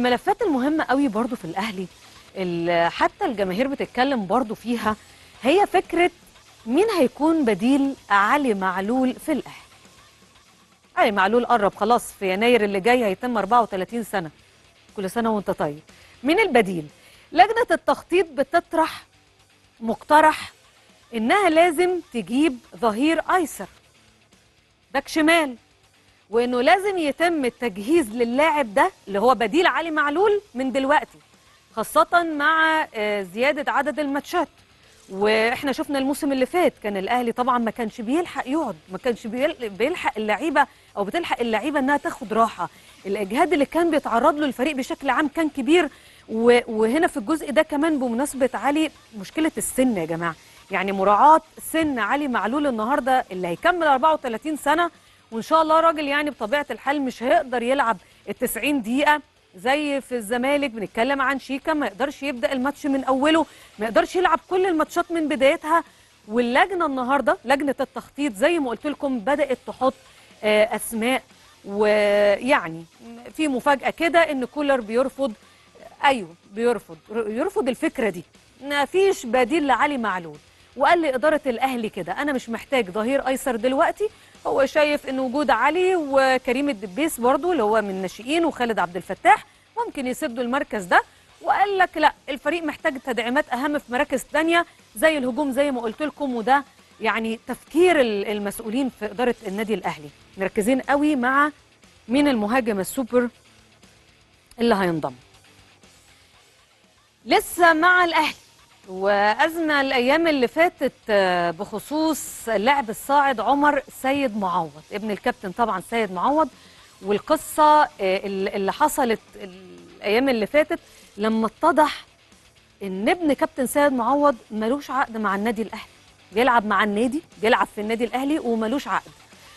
الملفات المهمه قوي برضو في الاهلي اللي حتى الجماهير بتتكلم برضو فيها هي فكره مين هيكون بديل علي معلول في الاهلي علي معلول قرب خلاص في يناير اللي جاي هيتم 34 سنه كل سنه وانت طيب مين البديل لجنه التخطيط بتطرح مقترح انها لازم تجيب ظهير ايسر باك شمال وانه لازم يتم التجهيز للاعب ده اللي هو بديل علي معلول من دلوقتي خاصة مع آه، زيادة عدد الماتشات واحنا شفنا الموسم اللي فات كان الاهلي طبعا ما كانش بيلحق يقعد ما كانش بيل- بيلحق اللعيبه او بتلحق اللعيبه انها تاخد راحه الاجهاد اللي كان بيتعرض له الفريق بشكل عام كان كبير و- وهنا في الجزء ده كمان بمناسبه علي مشكله السن يا جماعه يعني مراعاه سن علي معلول النهارده اللي هيكمل 34 سنه وان شاء الله راجل يعني بطبيعه الحال مش هيقدر يلعب ال 90 دقيقه زي في الزمالك بنتكلم عن شيكا ما يقدرش يبدا الماتش من اوله ما يقدرش يلعب كل الماتشات من بدايتها واللجنه النهارده لجنه التخطيط زي ما قلت لكم بدات تحط آه، اسماء ويعني في مفاجاه كده ان كولر بيرفض ايوه بيرفض يرفض الفكره دي ما فيش بديل لعلي معلول وقال لي اداره الاهلي كده انا مش محتاج ظهير ايسر دلوقتي هو شايف ان وجود علي وكريم الدبيس برضو اللي هو من الناشئين وخالد عبد الفتاح ممكن يسدوا المركز ده وقال لك لا الفريق محتاج تدعيمات اهم في مراكز تانية زي الهجوم زي ما قلت لكم وده يعني تفكير ال- المسؤولين في اداره النادي الاهلي مركزين قوي مع مين المهاجم السوبر اللي هينضم لسه مع الاهلي وازمه الايام اللي فاتت آه، بخصوص اللاعب الصاعد عمر سيد معوض ابن الكابتن طبعا سيد معوض والقصه آه، اللي اللي حصلت الايام اللي فاتت لما اتضح ان ابن كابتن سيد معوض ملوش عقد مع النادي الاهلي بيلعب مع النادي بيلعب في النادي الاهلي وملوش عقد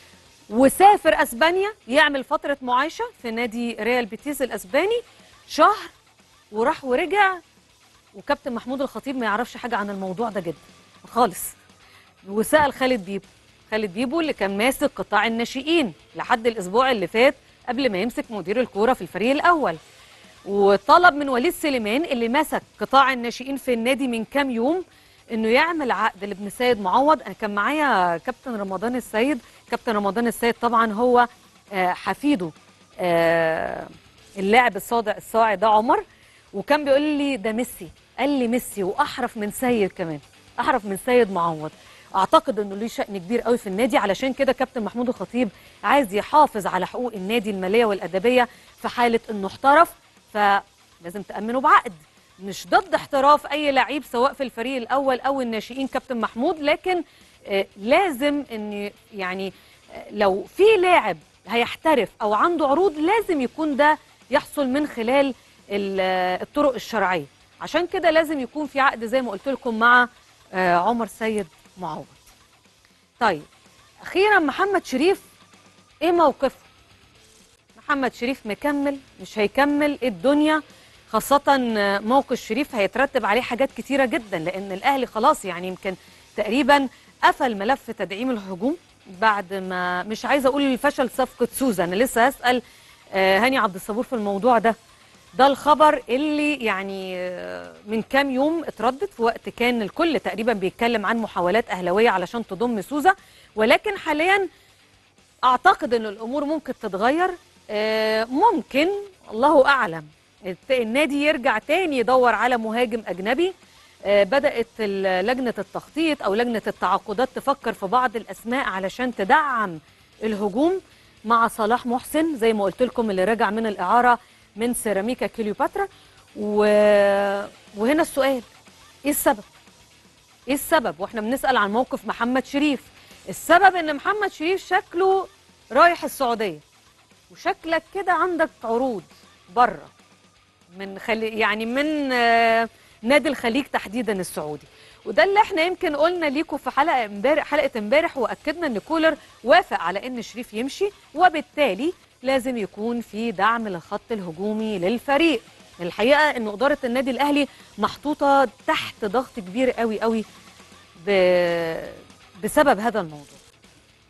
وسافر اسبانيا يعمل فتره معايشه في نادي ريال بيتيس الاسباني شهر وراح ورجع وكابتن محمود الخطيب ما يعرفش حاجه عن الموضوع ده جدا خالص وسال خالد بيبو خالد بيبو اللي كان ماسك قطاع الناشئين لحد الاسبوع اللي فات قبل ما يمسك مدير الكوره في الفريق الاول وطلب من وليد سليمان اللي مسك قطاع الناشئين في النادي من كام يوم انه يعمل عقد لابن سيد معوض انا كان معايا كابتن رمضان السيد كابتن رمضان السيد طبعا هو آه، حفيده آه، اللاعب الصاعد الصاعد ده عمر وكان بيقول لي ده ميسي قال لي ميسي واحرف من سيد كمان احرف من سيد معوض اعتقد انه ليه شأن كبير قوي في النادي علشان كده كابتن محمود الخطيب عايز يحافظ على حقوق النادي الماليه والادبيه في حاله انه احترف فلازم تامنه بعقد مش ضد احتراف اي لعيب سواء في الفريق الاول او الناشئين كابتن محمود لكن آه، لازم ان يعني آه، لو في لاعب هيحترف او عنده عروض لازم يكون ده يحصل من خلال ال- آه، الطرق الشرعيه عشان كده لازم يكون في عقد زي ما قلت لكم مع آه، عمر سيد معوض طيب اخيرا محمد شريف ايه موقفه محمد شريف مكمل مش هيكمل إيه الدنيا خاصة موقف شريف هيترتب عليه حاجات كتيرة جدا لأن الأهلي خلاص يعني يمكن تقريبا قفل ملف تدعيم الهجوم بعد ما مش عايزة أقول فشل صفقة سوزا أنا لسه هسأل آه، هاني عبد الصبور في الموضوع ده ده الخبر اللي يعني آه، من كام يوم اتردد في وقت كان الكل تقريبا بيتكلم عن محاولات أهلوية علشان تضم سوزا ولكن حاليا اعتقد ان الامور ممكن تتغير آه، ممكن الله اعلم الت- النادي يرجع تاني يدور على مهاجم اجنبي آه، بدات ال- لجنه التخطيط او لجنه التعاقدات تفكر في بعض الاسماء علشان تدعم الهجوم مع صلاح محسن زي ما قلت لكم اللي راجع من الاعاره من سيراميكا كليوباترا و... وهنا السؤال ايه السبب ايه السبب واحنا بنسال عن موقف محمد شريف السبب ان محمد شريف شكله رايح السعوديه وشكلك كده عندك عروض بره من خلي يعني من آه، نادي الخليج تحديدا السعودي وده اللي احنا يمكن قلنا ليكم في حلقه امبارح حلقه امبارح واكدنا ان كولر وافق على ان شريف يمشي وبالتالي لازم يكون في دعم للخط الهجومي للفريق الحقيقه ان اداره النادي الاهلي محطوطه تحت ضغط كبير قوي قوي ب... بسبب هذا الموضوع